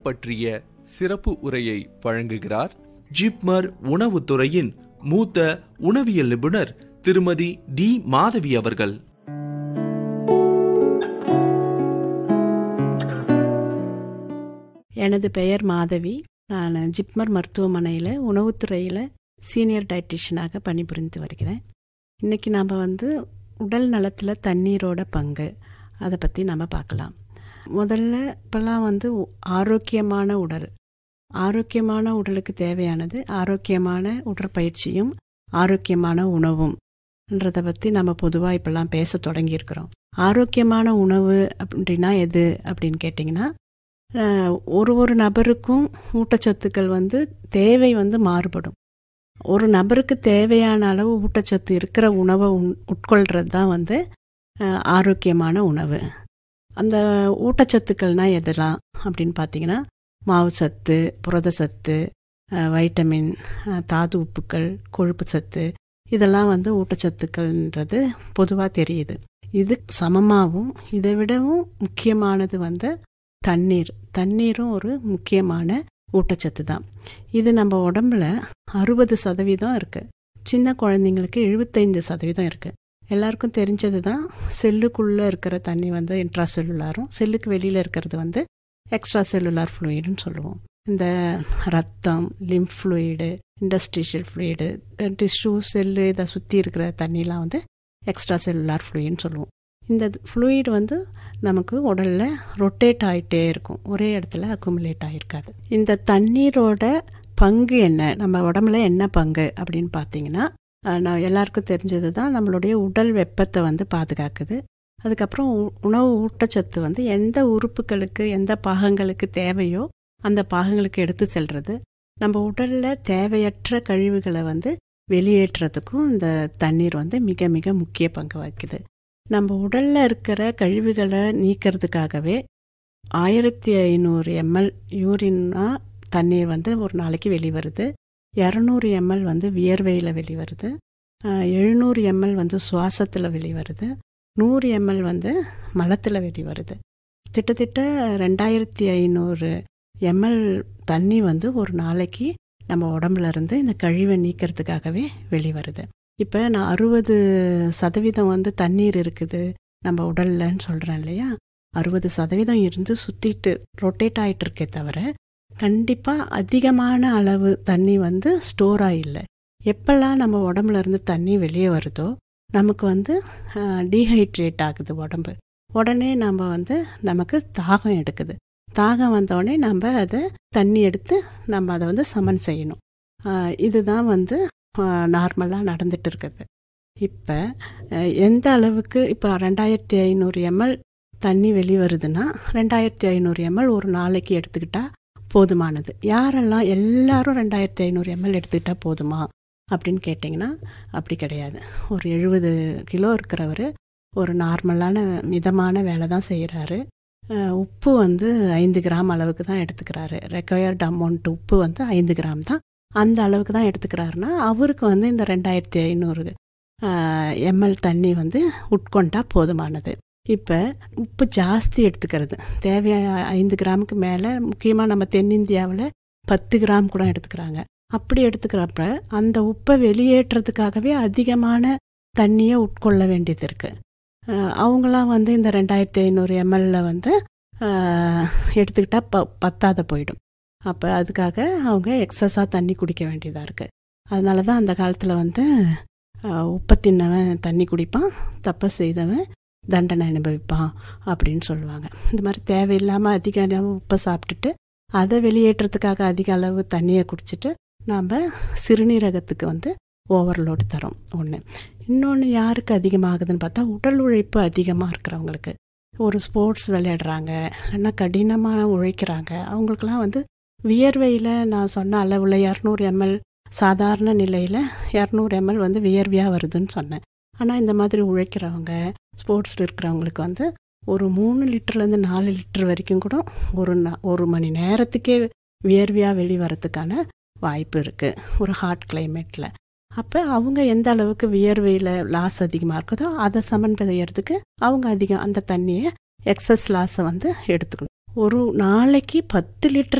பற்றிய சிறப்பு உரையை வழங்குகிறார் ஜிப்மர் உணவுத்துறையின் மூத்த உணவியல் நிபுணர் திருமதி டி மாதவி அவர்கள் எனது பெயர் மாதவி நான் ஜிப்மர் மருத்துவமனையில் உணவுத்துறையில் சீனியர் டயட்டிஷியனாக பணிபுரிந்து வருகிறேன் இன்றைக்கி நாம் வந்து உடல் நலத்தில் தண்ணீரோட பங்கு அதை பற்றி நம்ம பார்க்கலாம் முதல்ல இப்போல்லாம் வந்து ஆரோக்கியமான உடல் ஆரோக்கியமான உடலுக்கு தேவையானது ஆரோக்கியமான உடற்பயிற்சியும் ஆரோக்கியமான உணவும்ன்றதை பற்றி நம்ம பொதுவாக இப்போல்லாம் பேச தொடங்கியிருக்கிறோம் ஆரோக்கியமான உணவு அப்படின்னா எது அப்படின்னு கேட்டிங்கன்னா ஒரு ஒரு நபருக்கும் ஊட்டச்சத்துக்கள் வந்து தேவை வந்து மாறுபடும் ஒரு நபருக்கு தேவையான அளவு ஊட்டச்சத்து இருக்கிற உணவை உட்கொள்கிறது தான் வந்து ஆரோக்கியமான உணவு அந்த ஊட்டச்சத்துக்கள்னால் எதெல்லாம் அப்படின்னு பார்த்தீங்கன்னா மாவு சத்து புரத சத்து வைட்டமின் தாது உப்புக்கள் கொழுப்பு சத்து இதெல்லாம் வந்து ஊட்டச்சத்துக்கள்ன்றது பொதுவாக தெரியுது இது சமமாகவும் இதை விடவும் முக்கியமானது வந்து தண்ணீர் தண்ணீரும் ஒரு முக்கியமான ஊட்டச்சத்து தான் இது நம்ம உடம்புல அறுபது சதவீதம் இருக்குது சின்ன குழந்தைங்களுக்கு எழுபத்தைந்து சதவீதம் இருக்குது எல்லாருக்கும் தெரிஞ்சது தான் செல்லுக்குள்ளே இருக்கிற தண்ணி வந்து இன்ட்ரா செல்லுலாரும் செல்லுக்கு வெளியில் இருக்கிறது வந்து எக்ஸ்ட்ரா செல்லுலார் ஃப்ளூயிடுன்னு சொல்லுவோம் இந்த ரத்தம் lymph fluid industrial fluid tissue cell இதை சுற்றி இருக்கிற தண்ணிலாம் வந்து எக்ஸ்ட்ரா செல்லுலார் ஃப்ளூயின்னு சொல்லுவோம் இந்த ஃப்ளூயிட் வந்து நமக்கு உடலில் ரொட்டேட் ஆகிட்டே இருக்கும் ஒரே இடத்துல அக்குமுலேட் ஆகிருக்காது இந்த தண்ணீரோட பங்கு என்ன நம்ம உடம்புல என்ன பங்கு அப்படின்னு பார்த்தீங்கன்னா நான் எல்லாருக்கும் தெரிஞ்சது தான் நம்மளுடைய உடல் வெப்பத்தை வந்து பாதுகாக்குது அதுக்கப்புறம் உணவு ஊட்டச்சத்து வந்து எந்த உறுப்புகளுக்கு எந்த பாகங்களுக்கு தேவையோ அந்த பாகங்களுக்கு எடுத்து செல்றது நம்ம உடலில் தேவையற்ற கழிவுகளை வந்து வெளியேற்றுறதுக்கும் இந்த தண்ணீர் வந்து மிக மிக முக்கிய பங்கு வகிக்குது நம்ம உடலில் இருக்கிற கழிவுகளை நீக்கிறதுக்காகவே ஆயிரத்தி ஐநூறு எம்எல் யூரின்னா தண்ணீர் வந்து ஒரு நாளைக்கு வெளிவருது இரநூறு எம்எல் வந்து வியர்வையில் வெளிவருது எழுநூறு எம்எல் வந்து சுவாசத்தில் வெளிவருது நூறு எம்எல் வந்து மலத்தில் வெளிவருது கிட்டத்தட்ட ரெண்டாயிரத்தி ஐநூறு எம்எல் தண்ணி வந்து ஒரு நாளைக்கு நம்ம உடம்புல இருந்து இந்த கழிவை நீக்கிறதுக்காகவே வெளிவருது இப்போ நான் அறுபது சதவீதம் வந்து தண்ணீர் இருக்குது நம்ம உடல்லன்னு சொல்கிறேன் இல்லையா அறுபது சதவீதம் இருந்து சுற்றிட்டு ரொட்டேட் ஆகிட்டு இருக்கே தவிர கண்டிப்பாக அதிகமான அளவு தண்ணி வந்து ஸ்டோராக இல்லை எப்பெல்லாம் நம்ம உடம்புல இருந்து தண்ணி வெளியே வருதோ நமக்கு வந்து டீஹைட்ரேட் ஆகுது உடம்பு உடனே நம்ம வந்து நமக்கு தாகம் எடுக்குது தாகம் வந்தோடனே நம்ம அதை தண்ணி எடுத்து நம்ம அதை வந்து சமன் செய்யணும் இதுதான் வந்து நார்மலாக நடந்துட்டு இருக்குது இப்போ எந்த அளவுக்கு இப்போ ரெண்டாயிரத்தி ஐநூறு எம்எல் தண்ணி வெளிவருதுன்னா ரெண்டாயிரத்தி ஐநூறு எம்எல் ஒரு நாளைக்கு எடுத்துக்கிட்டால் போதுமானது யாரெல்லாம் எல்லாரும் ரெண்டாயிரத்தி ஐநூறு எம்எல் எடுத்துக்கிட்டால் போதுமா அப்படின்னு கேட்டிங்கன்னா அப்படி கிடையாது ஒரு எழுபது கிலோ இருக்கிறவர் ஒரு நார்மலான மிதமான வேலை தான் செய்கிறாரு உப்பு வந்து ஐந்து கிராம் அளவுக்கு தான் எடுத்துக்கிறாரு ரெக்வயர்ட் அமௌண்ட் உப்பு வந்து ஐந்து கிராம் தான் அந்த அளவுக்கு தான் எடுத்துக்கிறாருன்னா அவருக்கு வந்து இந்த ரெண்டாயிரத்தி ஐநூறு எம்எல் தண்ணி வந்து உட்கொண்டா போதுமானது இப்போ உப்பு ஜாஸ்தி எடுத்துக்கிறது தேவையான ஐந்து கிராமுக்கு மேலே முக்கியமாக நம்ம தென்னிந்தியாவில் பத்து கிராம் கூட எடுத்துக்கிறாங்க அப்படி எடுத்துக்கிறப்ப அந்த உப்பை வெளியேற்றுறதுக்காகவே அதிகமான தண்ணியை உட்கொள்ள வேண்டியது இருக்குது அவங்களாம் வந்து இந்த ரெண்டாயிரத்தி ஐநூறு எம்எல்ல வந்து எடுத்துக்கிட்டால் ப பத்தாத போயிடும் அப்போ அதுக்காக அவங்க எக்ஸஸாக தண்ணி குடிக்க வேண்டியதாக இருக்குது அதனால தான் அந்த காலத்தில் வந்து உப்பை தின்னவன் தண்ணி குடிப்பான் தப்பை செய்தவன் தண்டனை அனுபவிப்பான் அப்படின்னு சொல்லுவாங்க இந்த மாதிரி தேவையில்லாமல் அதிக அளவு உப்பை சாப்பிட்டுட்டு அதை வெளியேற்றத்துக்காக அதிக அளவு தண்ணியை குடிச்சிட்டு நாம் சிறுநீரகத்துக்கு வந்து ஓவர்லோடு தரோம் ஒன்று இன்னொன்று யாருக்கு அதிகமாகுதுன்னு பார்த்தா உடல் உழைப்பு அதிகமாக இருக்கிறவங்களுக்கு ஒரு ஸ்போர்ட்ஸ் விளையாடுறாங்க இல்லைன்னா கடினமாக உழைக்கிறாங்க அவங்களுக்குலாம் வந்து வியர்வையில் நான் சொன்ன அளவில் இரநூறு எம்எல் சாதாரண நிலையில் இரநூறு எம்எல் வந்து வியர்வையாக வருதுன்னு சொன்னேன் ஆனால் இந்த மாதிரி உழைக்கிறவங்க ஸ்போர்ட்ஸில் இருக்கிறவங்களுக்கு வந்து ஒரு மூணு லிட்டர்லேருந்து நாலு லிட்டர் வரைக்கும் கூட ஒரு ஒரு மணி நேரத்துக்கே வியர்வையாக வெளிவரத்துக்கான வாய்ப்பு இருக்குது ஒரு ஹாட் கிளைமேட்டில் அப்போ அவங்க எந்த அளவுக்கு வியர்வையில் லாஸ் அதிகமாக இருக்குதோ அதை சமன் செய்யறதுக்கு அவங்க அதிகம் அந்த தண்ணியை எக்ஸஸ் லாஸை வந்து எடுத்துக்கணும் ஒரு நாளைக்கு பத்து லிட்டர்